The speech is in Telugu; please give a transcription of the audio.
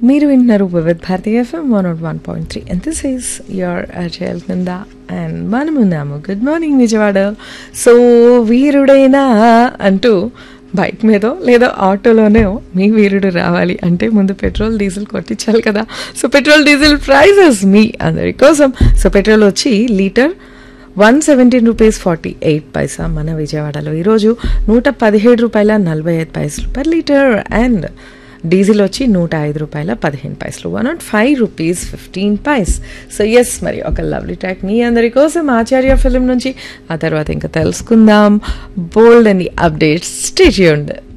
మీరు వింటున్నారు Vividh Bharati FM one nought one point three and this is your అజయల్ కింద అండ్ మనమున్నాము గుడ్ మార్నింగ్ విజయవాడ సో వీరుడైనా అంటూ బైక్ మీదో లేదా ఆటోలోనే మీ వీరుడు రావాలి అంటే ముందు పెట్రోల్ డీజిల్ కొట్టించాలి కదా సో పెట్రోల్ డీజిల్ ప్రైజెస్ మీ అందరి కోసం సో పెట్రోల్ వచ్చి litre one seventeen rupees forty eight paisa మన విజయవాడలో ఈరోజు నూట పదిహేడు రూపాయల నలభై ఐదు పైసలు పర్ లీటర్ అండ్ డీజిల్ వచ్చి నూట ఐదు రూపాయల పదిహేను పైసలు one nought five rupees fifteen paise so yes మరి ఒక లవ్లీ ట్రాక్ మీ అందరి కోసం ఆచార్య ఫిలిం నుంచి ఆ తర్వాత ఇంకా తెలుసుకుందాం బోల్డ్ అని అప్డేట్స్ స్టేట్ చేయండి